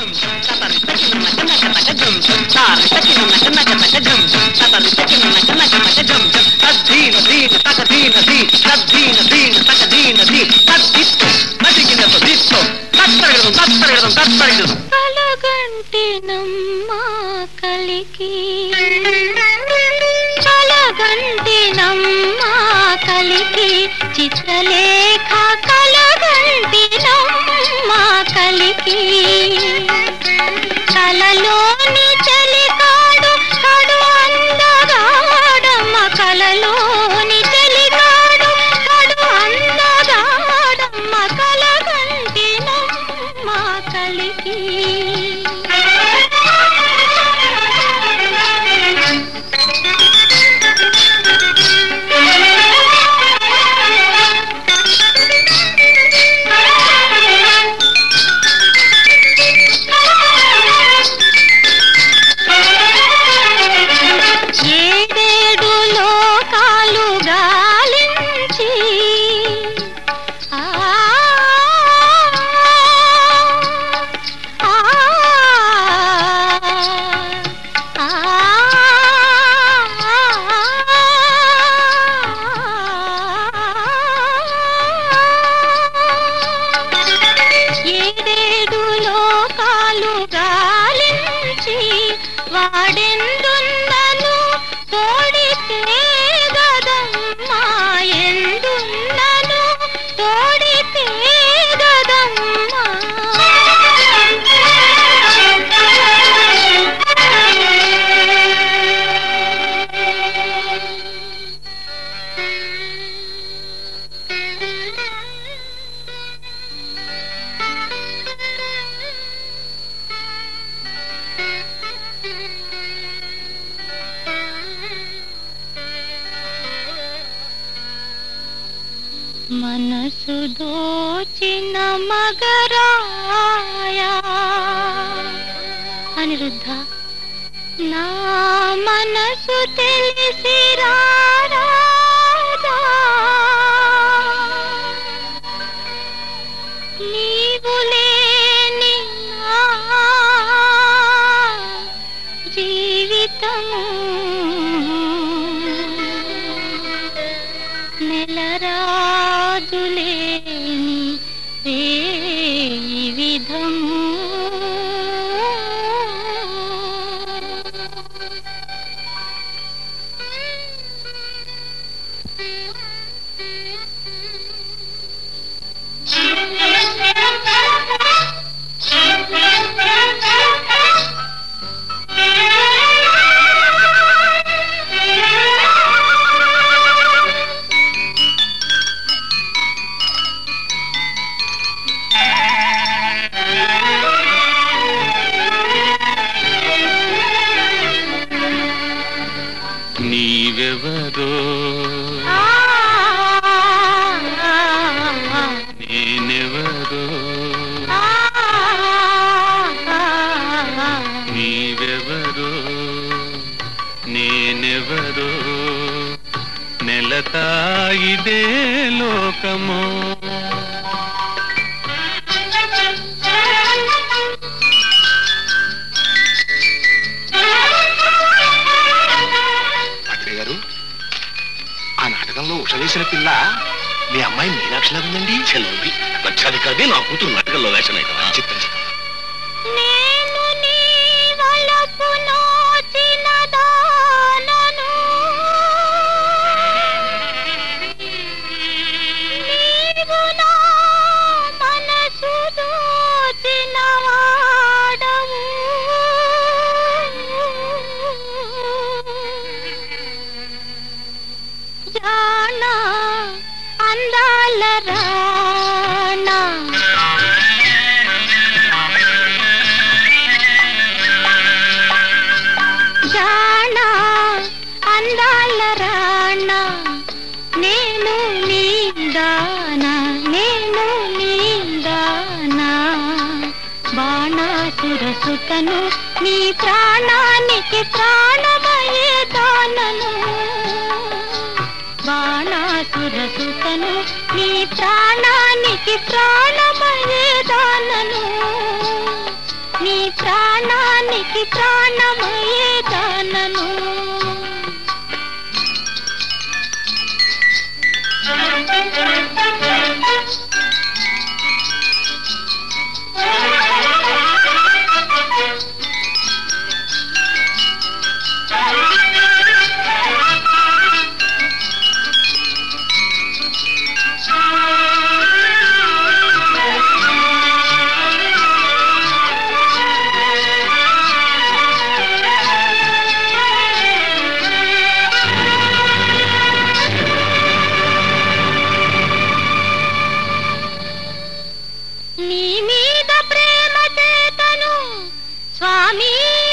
తతరి తకిన నక నక నక జం జం తారి తకిన నక నక నక జం జం తతరి తకిన నక నక నక జం జం తద్దీన దీన తక దీన దీ తద్దీన దీన తక దీన దీ తద్దిత్తు నదిగిన దిత్తు తత్తరగడం తత్తరగడం తత్తరగడం కలగంటినమ్మ కలికి కలగంటినమ్మ కలికి చిత్రలేఖ కలగంటినమ్మ కలికి కలలోని చలికాడు కడు అందగాడమ్మ కలలోని చలికాడు కడు అందగాడమ్మ కలగంటినమ్మ కలికి ఏడేడు లోకాలు గాలించి ఆ ఆ ఏడేడు లోకాలు గాలించి వాడెందున్నను తోడితే గదమ్మా ఎందున్నను తోడితే గదమ్మా మనసు దోచిన మగరాయా అనిరుద్ధ నా మనసు తెలిసి రారాదా నీవు లేని నా జీవితము నెలరాజులేని రేయి విధము నీవెవరో ఆ నేనెవరో నీవెవరో నేనెవరో నెలతాయిదే లోకమో డాక్టర్ గారు ఆ నాటకంలో ఉష వేసిన పిల్ల మీ అమ్మాయి మీనాక్షిలా ఉందండి చెల్లవి లక్షాధికారి నా కూతురు నాటకంలో వేషమే కదా చిత్తం చిత్తం నేను నీ వలపు నోచిన దానను నీవు నా మనసు దోచిన వాడవు జానా అందాల రానా జానా అందాల రానా నేను నీ దానా నేను నీ దానా బాణాసుర సుతను నీ ప్రాణానికి ప్రాణమయే దానను బాణాసుర సుతను నీ ప్రాణానికి ప్రాణమయే దానను నీ ప్రాణానికి ప్రాణమయ్యే దానను నీ మీద ప్రేమ చేతను స్వామి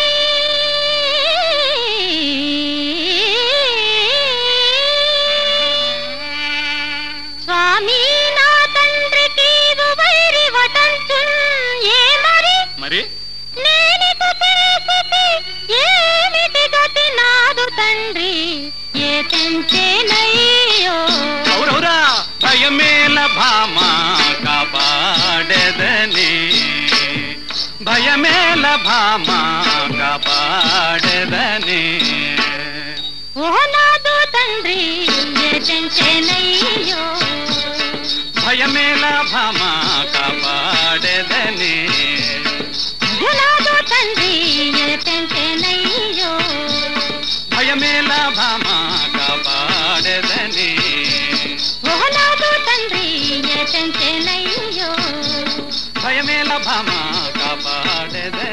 స్వామి నా తండ్రికి వైరి వటంచున్ ఏ మరి మరి నేనిటు చేసితి ఏమిటి గతి నాదు తండ్రి ఏ తెంచేనయ్యో ఔరౌరా భయమేల భామ కాపాడదని భయమేల భామ కాపాడదని ఓ నాదు తండ్రి ఏ తెంచేనయ్యో భయమేల భామ కాపాడదని ఓ నాదు తండ్రి ఏ తెంచేనయ్యో భయమేల భామ కాపాడదని ఓ నాదు తండ్రి ఏ తెంచేనయ్యో భయమేల భామ కాపాడదని